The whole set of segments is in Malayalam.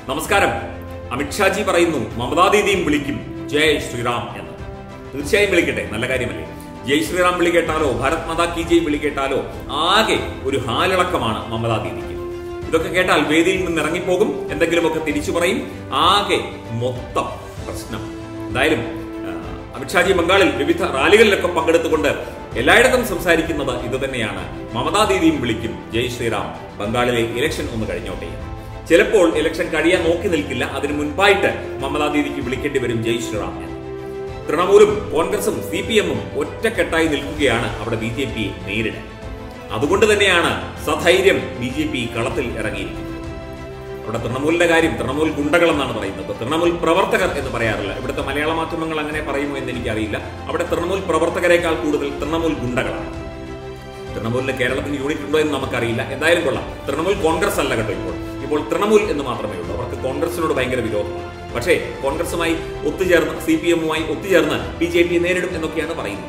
നമസ്കാരം അമിത്ഷാജി പറയുന്നു മമതാ ദീദിയും വിളിക്കും ജയ് ശ്രീറാം എന്ന് തീർച്ചയായും വിളിക്കട്ടെ നല്ല കാര്യമല്ലേ ജയ് ശ്രീറാം വിളി കേട്ടാലോ ഭാരത് മാതാ കി ജയ് വിളി കേട്ടാലോ ആകെ ഒരു ഹാലിളക്കമാണ് മമതാ ദീദിക്ക് ഇതൊക്കെ കേട്ടാൽ വേദിയിൽ നിന്ന് ഇറങ്ങിപ്പോകും എന്തെങ്കിലുമൊക്കെ തിരിച്ചു പറയും ആകെ മൊത്തം പ്രശ്നം എന്തായാലും ആ, അമിത്ഷാജി ബംഗാളിൽ വിവിധ റാലികളിലൊക്കെ പങ്കെടുത്തുകൊണ്ട് എല്ലായിടത്തും സംസാരിക്കുന്നത് ഇത് തന്നെയാണ് മമതാ ദീദിയും വിളിക്കും ജയ് ശ്രീറാം ബംഗാളിലെ ഇലക്ഷൻ ഒന്ന് കഴിഞ്ഞോട്ടെ ചിലപ്പോൾ ഇലക്ഷൻ കഴിയാൻ നോക്കി നിൽക്കില്ല അതിനു മുൻപായിട്ട് മമതാ ദീദിക്ക് വിളിക്കേണ്ടി വരും ജയ് ശ്രീറാം എന്ന് തൃണമൂലും കോൺഗ്രസും സി പി എമ്മും ഒറ്റക്കെട്ടായി നിൽക്കുകയാണ് അവിടെ ബി ജെ പിയെ നേരിടാൻ അതുകൊണ്ട് തന്നെയാണ് സധൈര്യം ബി ജെ പി കളത്തിൽ ഇറങ്ങിയിരിക്കുന്നത് അവിടെ തൃണമൂലിന്റെ കാര്യം തൃണമൂൽ ഗുണ്ടകൾ എന്നാണ് പറയുന്നത് തൃണമൂൽ പ്രവർത്തകർ എന്ന് പറയാറില്ല ഇവിടുത്തെ മലയാള മാധ്യമങ്ങൾ അങ്ങനെ പറയുമോ എന്ന് എനിക്കറിയില്ല അവിടെ തൃണമൂൽ പ്രവർത്തകരെക്കാൾ കൂടുതൽ തൃണമൂൽ ഗുണ്ടകളാണ് തൃണമൂലിന് കേരളത്തിൽ യൂണിറ്റ് ഉണ്ടോ എന്ന് നമുക്കറിയില്ല എന്തായാലും കൊള്ളാം തൃണമൂൽ കോൺഗ്രസ് അല്ല കേട്ടോ ഇപ്പോൾ ഇപ്പോൾ തൃണമൂൽ എന്ന് മാത്രമേ ഉള്ളൂ അവർക്ക് കോൺഗ്രസിനോട് ഭയങ്കര വിരോധമാണ് പക്ഷേ കോൺഗ്രസുമായി ഒത്തുചേർന്ന് സി പി എമ്മുമായി ഒത്തുചേർന്ന് ബി ജെ പി നേരിടും എന്നൊക്കെയാണ് പറയുന്നത്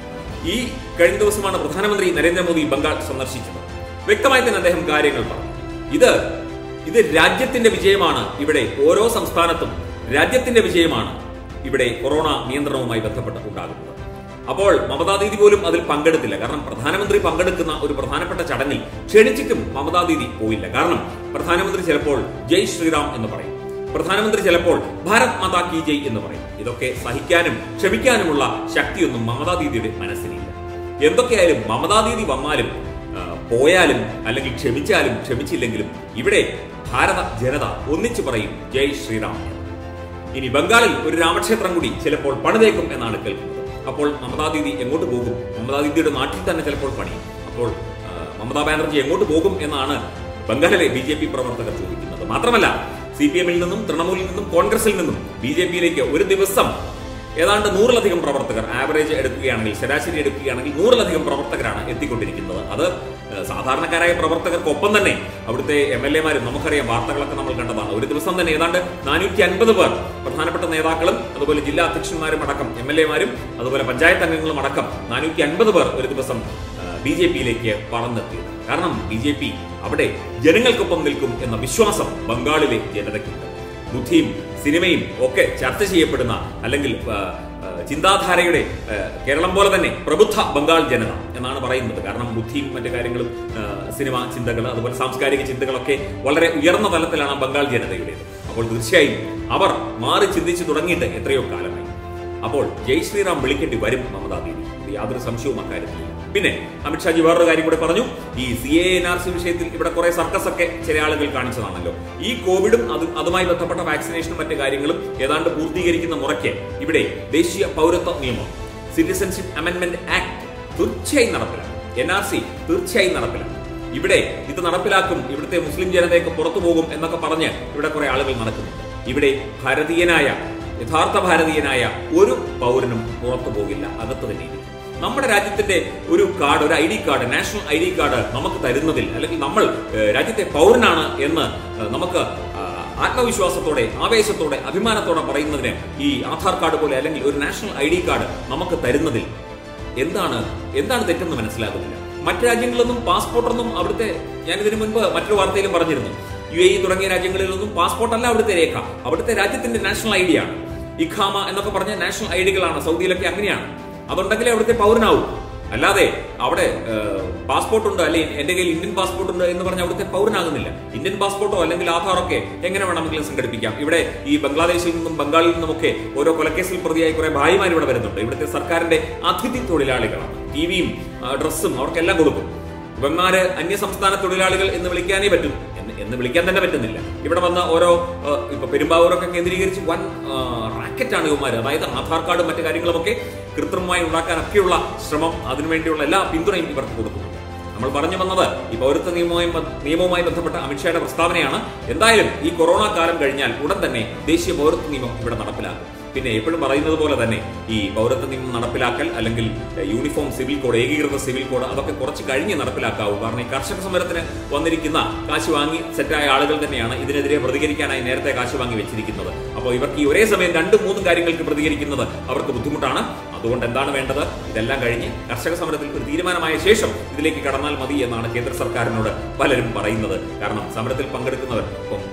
ഈ കഴിഞ്ഞ ദിവസമാണ് പ്രധാനമന്ത്രി നരേന്ദ്രമോദി ബംഗാൾ സന്ദർശിച്ചത് വ്യക്തമായി തന്നെ അദ്ദേഹം കാര്യങ്ങൾ പറഞ്ഞു ഇത് ഇത് രാജ്യത്തിന്റെ വിജയമാണ് ഇവിടെ ഓരോ സംസ്ഥാനത്തും രാജ്യത്തിന്റെ വിജയമാണ് ഇവിടെ കൊറോണ നിയന്ത്രണവുമായി ബന്ധപ്പെട്ട് ഉണ്ടാകുന്നത് അപ്പോൾ മമതാ ദീദി പോലും അതിൽ പങ്കെടുത്തില്ല കാരണം പ്രധാനമന്ത്രി പങ്കെടുക്കുന്ന ഒരു പ്രധാനപ്പെട്ട ചടങ്ങിൽ ക്ഷണിച്ചിട്ടും മമതാ ദീദി പോയില്ല കാരണം പ്രധാനമന്ത്രി ചിലപ്പോൾ ജയ് ശ്രീറാം എന്ന് പറയും പ്രധാനമന്ത്രി ചിലപ്പോൾ ഭാരത് മാതാ കി ജയ് എന്ന് പറയും ഇതൊക്കെ സഹിക്കാനും ക്ഷമിക്കാനുമുള്ള ശക്തിയൊന്നും മമതാ ദീദിയുടെ മനസ്സിനില്ല എന്തൊക്കെയായാലും മമതാ ദീദി വന്നാലും ആ, പോയാലും അല്ലെങ്കിൽ ക്ഷമിച്ചാലും ക്ഷമിച്ചില്ലെങ്കിലും ഇവിടെ ഭാരത ജനത ഒന്നിച്ചു പറയും ജയ് ശ്രീറാം എന്ന്. ഇനി ബംഗാളിൽ ഒരു രാമക്ഷേത്രം കൂടി ചിലപ്പോൾ പണിതേക്കും എന്നാണ് കേൾക്കുന്നത് അപ്പോൾ മമതാ ദീദി എങ്ങോട്ട് പോകും മമതാ ദീദിയുടെ നാട്ടിൽ തന്നെ ചിലപ്പോൾ പണിയും അപ്പോൾ ആ, മമതാ ബാനർജി എങ്ങോട്ട് പോകും എന്നാണ് ബംഗാളിലെ ബി ജെ പി പ്രവർത്തകർ ചോദിക്കുന്നത് മാത്രമല്ല സി പി എമ്മിൽ നിന്നും തൃണമൂലിൽ നിന്നും കോൺഗ്രസിൽ നിന്നും ബി ജെ പിയിലേക്ക് ഒരു ദിവസം ഏതാണ്ട് നൂറിലധികം പ്രവർത്തകർ ആവറേജ് എടുക്കുകയാണെങ്കിൽ ശരാശരി എടുക്കുകയാണെങ്കിൽ നൂറിലധികം പ്രവർത്തകരാണ് എത്തിക്കൊണ്ടിരിക്കുന്നത് അത് ഏഹ്, സാധാരണക്കാരായ പ്രവർത്തകർക്കൊപ്പം തന്നെ അവിടുത്തെ എം എൽ എമാരും നമുക്കറിയാം വാർത്തകളൊക്കെ നമ്മൾ കണ്ടതാണ് ഒരു ദിവസം തന്നെ ഏതാണ്ട് നാനൂറ്റി അൻപത് പേർ പ്രധാനപ്പെട്ട നേതാക്കളും അതുപോലെ ജില്ലാ അധ്യക്ഷന്മാരും അടക്കം എം എൽ എമാരും അതുപോലെ പഞ്ചായത്ത് അംഗങ്ങളും അടക്കം നാനൂറ്റി അൻപത് പേർ ഒരു ദിവസം ബി ജെ പിയിലേക്ക് പറന്നെത്തിയത് കാരണം ബി ജെ പി അവിടെ ജനങ്ങൾക്കൊപ്പം നിൽക്കും എന്ന വിശ്വാസം ബംഗാളിലെ ജനതയ്ക്കുണ്ട് ബുദ്ധിയും സിനിമയും ഒക്കെ ചർച്ച ചെയ്യപ്പെടുന്ന അല്ലെങ്കിൽ ആ, ആ, ചിന്താധാരയുടെ ആ, കേരളം പോലെ തന്നെ പ്രബുദ്ധ ബംഗാൾ ജനത എന്നാണ് പറയുന്നത് കാരണം ബുദ്ധിയും മറ്റു കാര്യങ്ങളും ആ, സിനിമ ചിന്തകൾ അതുപോലെ സാംസ്കാരിക ചിന്തകളൊക്കെ വളരെ ഉയർന്ന തലത്തിലാണ് ബംഗാൾ ജനതയുടേത് അപ്പോൾ തീർച്ചയായും അവർ മാറി ചിന്തിച്ചു തുടങ്ങിയിട്ട് എത്രയോ കാലമായി അപ്പോൾ ജയ് ശ്രീറാം വിളിക്കേണ്ടി വരും മമതാ ദീദി ഇത് യാതൊരു സംശയവും അക്കാര്യത്തിലില്ല പിന്നെ അമിത്ഷാജി വേറൊരു കാര്യം കൂടെ പറഞ്ഞു ഈ C A N R C വിഷയത്തിൽ ഇവിടെ കുറെ സർക്കസ് ഒക്കെ ചില ആളുകൾ കാണിച്ചതാണല്ലോ ഈ കോവിഡും അത് അതുമായി ബന്ധപ്പെട്ട വാക്സിനേഷനും മറ്റു കാര്യങ്ങളും ഏതാണ്ട് പൂർത്തീകരിക്കുന്ന മുറയ്ക്ക് ഇവിടെ ദേശീയ പൗരത്വ നിയമം സിറ്റിസൺഷിപ്പ് അമെന്റ്മെന്റ് ആക്ട് തീർച്ചയായും നടപ്പിലാക്കും എൻ ആർ സി തീർച്ചയായും നടപ്പിലാക്കും ഇവിടെ ഇത് നടപ്പിലാക്കും ഇവിടുത്തെ മുസ്ലിം ജനതയൊക്കെ പുറത്തു പോകും എന്നൊക്കെ പറഞ്ഞ് ഇവിടെ കുറെ ആളുകൾ നടക്കുന്നുണ്ട് ഇവിടെ ഭാരതീയനായ യഥാർത്ഥ ഭാരതീയനായ ഒരു പൗരനും പുറത്തു പോകില്ല അകത്ത് തന്നെ ഇരിക്കും നമ്മുടെ രാജ്യത്തിന്റെ ഒരു കാർഡ് ഒരു I D card national I D card നമുക്ക് തരുന്നതിൽ അല്ലെങ്കിൽ നമ്മൾ ഏഹ്, രാജ്യത്തെ പൗരനാണ് എന്ന് ഏഹ്, നമുക്ക് ആ, ആത്മവിശ്വാസത്തോടെ ആവേശത്തോടെ അഭിമാനത്തോടെ പറയുന്നതിന് ഈ ആധാർ കാർഡ് പോലെ അല്ലെങ്കിൽ ഒരു നാഷണൽ ഐ ഡി കാർഡ് നമുക്ക് തരുന്നതിൽ എന്താണ് എന്താണ് തെറ്റെന്ന് മനസ്സിലാകുന്നില്ല മറ്റു രാജ്യങ്ങളിലൊന്നും പാസ്പോർട്ടൊന്നും അവിടുത്തെ ഞാൻ ഇതിനു മുൻപ് മറ്റൊരു വാർത്തയിലും പറഞ്ഞിരുന്നു യു എ ഇ തുടങ്ങിയ രാജ്യങ്ങളിലൊന്നും പാസ്പോർട്ട് അല്ല അവിടുത്തെ രേഖ അവിടുത്തെ രാജ്യത്തിന്റെ നാഷണൽ ഐ ആണ് ഇഖാമ എന്നൊക്കെ പറഞ്ഞ നാഷണൽ ഐഡികളാണ് സൗദിയിലൊക്കെ അങ്ങനെയാണ് അതുണ്ടെങ്കിലേ അവിടുത്തെ പൗരനാവും അല്ലാതെ അവിടെ പാസ്പോർട്ട് ഉണ്ട് അല്ലെങ്കിൽ എന്റെ കയ്യിൽ ഇന്ത്യൻ പാസ്പോർട്ട് ഉണ്ട് എന്ന് പറഞ്ഞ് അവിടുത്തെ പൗരനാകുന്നില്ല ഇന്ത്യൻ പാസ്പോർട്ടോ അല്ലെങ്കിൽ ആധാറൊക്കെ എങ്ങനെ വേണമെങ്കിലും സംഘടിപ്പിക്കാം ഇവിടെ ഈ ബംഗ്ലാദേശിൽ നിന്നും ബംഗാളിൽ നിന്നുമൊക്കെ ഓരോ കൊലക്കേസിൽ പ്രതിയായി കുറെ ഭായിമാർ ഇവിടെ വരുന്നുണ്ട് ഇവിടുത്തെ സർക്കാരിന്റെ അതിഥി തൊഴിലാളികളാണ് ടിവിയും ഡ്രസ്സും അവർക്കെല്ലാം കൊടുക്കും ഇവന്മാര് അന്യ സംസ്ഥാന തൊഴിലാളികൾ എന്ന് വിളിക്കാനേ പറ്റും എന്ന് എന്ന് വിളിക്കാൻ തന്നെ പറ്റുന്നില്ല ഇവിടെ വന്ന ഓരോ ആ, ഇപ്പൊ പെരുമ്പാവൂരൊക്കെ കേന്ദ്രീകരിച്ച് വൻ റാക്കറ്റാണ് ഇവന്മാര് അതായത് ആധാർ കാർഡും മറ്റു കാര്യങ്ങളുമൊക്കെ കൃത്രിമമായി ഉണ്ടാക്കാനൊക്കെയുള്ള ശ്രമം അതിനുവേണ്ടിയുള്ള എല്ലാ പിന്തുണയും ഇവർക്ക് കൊടുക്കുന്നുണ്ട് നമ്മൾ പറഞ്ഞു വന്നത് ഈ പൗരത്വ നിയമവുമായി ബ- നിയമവുമായി ബന്ധപ്പെട്ട അമിത്ഷായുടെ പ്രസ്താവനയാണ് എന്തായാലും ഈ കൊറോണ കാലം കഴിഞ്ഞാൽ ഉടൻ തന്നെ ദേശീയ പൗരത്വ നിയമം ഇവിടെ നടപ്പിലാക്കും പിന്നെ എപ്പോഴും പറയുന്നത് പോലെ തന്നെ ഈ പൗരത്വ നിയമം നടപ്പിലാക്കൽ അല്ലെങ്കിൽ എഹ്, യൂണിഫോം സിവിൽ കോഡ് ഏകീകൃത സിവിൽ കോഡ് അതൊക്കെ കുറച്ച് കഴിഞ്ഞ് നടപ്പിലാക്കാവൂ കാരണം ഈ കർഷക സമരത്തിന് വന്നിരിക്കുന്ന കാശ് വാങ്ങി സെറ്റായ ആളുകൾ തന്നെയാണ് ഇതിനെതിരെ പ്രതികരിക്കാനായി നേരത്തെ കാശ് വാങ്ങി വെച്ചിരിക്കുന്നത് അപ്പോൾ ഇവർക്ക് ഈ ഒരേ സമയം രണ്ടും മൂന്നും കാര്യങ്ങൾക്ക് പ്രതികരിക്കുന്നത് അവർക്ക് ബുദ്ധിമുട്ടാണ് അതുകൊണ്ട് എന്താണ് വേണ്ടത് ഇതെല്ലാം കഴിഞ്ഞ് കർഷക സമരത്തിൽ ഒരു തീരുമാനമായ ശേഷം ഇതിലേക്ക് കടന്നാൽ മതി എന്നാണ് കേന്ദ്ര സർക്കാരിനോട് പലരും പറയുന്നത് കാരണം സമരത്തിൽ പങ്കെടുക്കുന്നവർ ഇപ്പം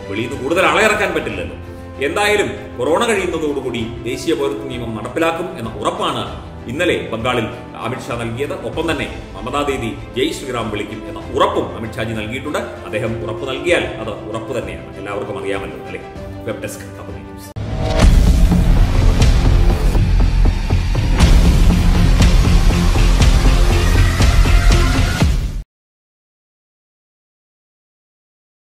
വെളിയിൽ നിന്ന് കൂടുതൽ ആളെ ഇറക്കാൻ പറ്റില്ലല്ലോ എന്തായാലും കൊറോണ കഴിയുന്നതോടുകൂടി ദേശീയ പൗരത്വ നിയമം നടപ്പിലാക്കും എന്ന ഉറപ്പാണ് ഇന്നലെ ബംഗാളിൽ അമിത്ഷാ നൽകിയത് ഒപ്പം തന്നെ മമതാ ദീദി ജയ് ശ്രീറാം വിളിക്കും എന്ന ഉറപ്പും അമിത്ഷാജി നൽകിയിട്ടുണ്ട് അദ്ദേഹം ഉറപ്പ് നൽകിയാൽ അത് ഉറപ്പ് തന്നെയാണ് എല്ലാവർക്കും അറിയാമല്ലോ അല്ലെ വെബ് ഡെസ്ക് കമ്പനി ന്യൂസ്